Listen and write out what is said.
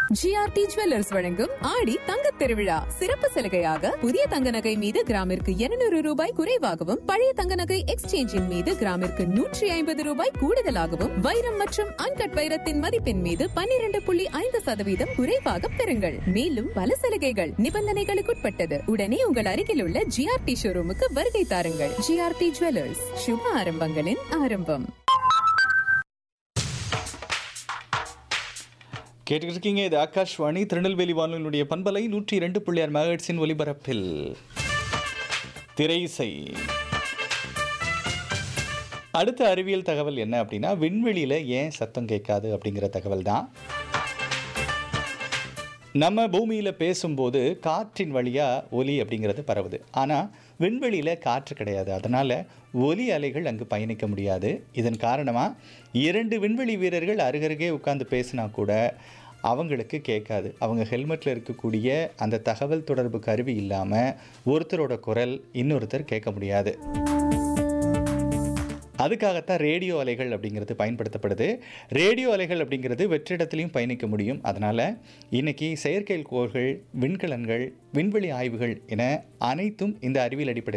GRT jewellers வழங்கும் ஆடி தங்க திருவிழா சிறப்பு சலுகையாக புதிய தங்க நகை மீது கிராமிற்கு 200 ரூபாய் குறைவாகவும் பழைய தங்க நகை எக்ஸ்சேஞ்சின் மீது கிராமிற்கு நூற்றி ஐம்பது ரூபாய் கூடுதலாகவும் வைரம் மற்றும் அன்கட் வைரத்தின் மதிப்பின் மீது 12.5% புள்ளி ஐந்து சதவீதம் குறைவாக பெறுங்கள் மேலும் பல சலுகைகள் நிபந்தனைகளுக்குட்பட்டது உடனே உங்கள் அருகில் உள்ள ஜிஆர்டி ஷோரூமுக்கு வருகை தாருங்கள் ஜிஆர்டி ஜுவல்லர்ஸ் சுப ஆரம்பங்களின் ஆரம்பம் கேட்டுக்கிட்டு இருக்கீங்க இது ஆகாஷ்வாணி திருநெல்வேலி வானொலியினுடைய பண்பலை நூற்றி இரண்டு புள்ளியார் மகட்சின் ஒலிபரப்பில் திரை இசை அடுத்த அறிவியல் தகவல் என்ன அப்படின்னா விண்வெளியில் ஏன் சத்தம் கேட்காது அப்படிங்கிற தகவல் தான் நம்ம பூமியில் பேசும்போது காற்றின் வழியாக ஒலி அப்படிங்கிறது பரவுது ஆனால் விண்வெளியில் காற்று கிடையாது அதனால் ஒலி அலைகள் அங்கு பயணிக்க முடியாது இதன் காரணமாக இரண்டு விண்வெளி வீரர்கள் அருகருகே உட்கார்ந்து பேசினா கூட அவங்களுக்கு கேட்காது அவங்க ஹெல்மெட்டில் இருக்கக்கூடிய அந்த தகவல் தொடர்பு கருவி இல்லாமல் ஒருத்தரோட குரல் இன்னொருத்தர் கேட்க முடியாது அதுக்காகத்தான் ரேடியோ அலைகள் அப்படிங்கிறது பயன்படுத்தப்படுது ரேடியோ அலைகள் அப்படிங்கிறது வெற்றிடத்திலையும் பயணிக்க முடியும் அதனால் இன்னைக்கு செயற்கைக்கோள்கள் விண்கலன்கள் விண்வெளி ஆய்வுகள் என அனைத்தும் இந்த அறிவியல் அடிப்படையில்